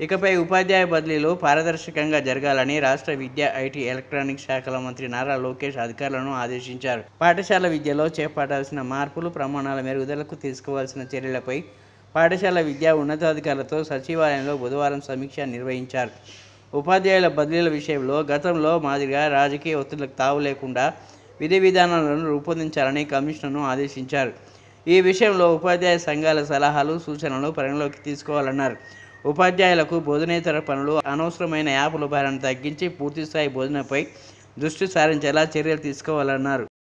ఇకపై ఉపాధ్యాయ బదిలీలు పారదర్శకంగా జరగాలని రాష్ట్ర విద్య ఐటీ ఎలక్ట్రానిక్ శాఖల మంత్రి నారా లోకేష్ అధికారులను ఆదేశించారు పాఠశాల విద్యలో చేపట్టాల్సిన మార్పులు ప్రమాణాల మెరుగుదలకు తీసుకోవాల్సిన చర్యలపై పాఠశాల విద్యా ఉన్నతాధికారులతో సచివాలయంలో బుధవారం సమీక్ష నిర్వహించారు ఉపాధ్యాయుల బదిలీల విషయంలో గతంలో మాదిరిగా రాజకీయ ఒత్తిళ్లకు తావు లేకుండా విధి విధానాలను రూపొందించాలని కమిషనర్ను ఆదేశించారు ఈ విషయంలో ఉపాధ్యాయ సంఘాల సలహాలు సూచనలు పరిగణలోకి తీసుకోవాలన్నారు ఉపాధ్యాయులకు బోధనేతర పనులు అనవసరమైన యాపుల భారాన్ని తగ్గించి పూర్తిస్థాయి బోధనపై దృష్టి సారించేలా చర్యలు తీసుకోవాలన్నారు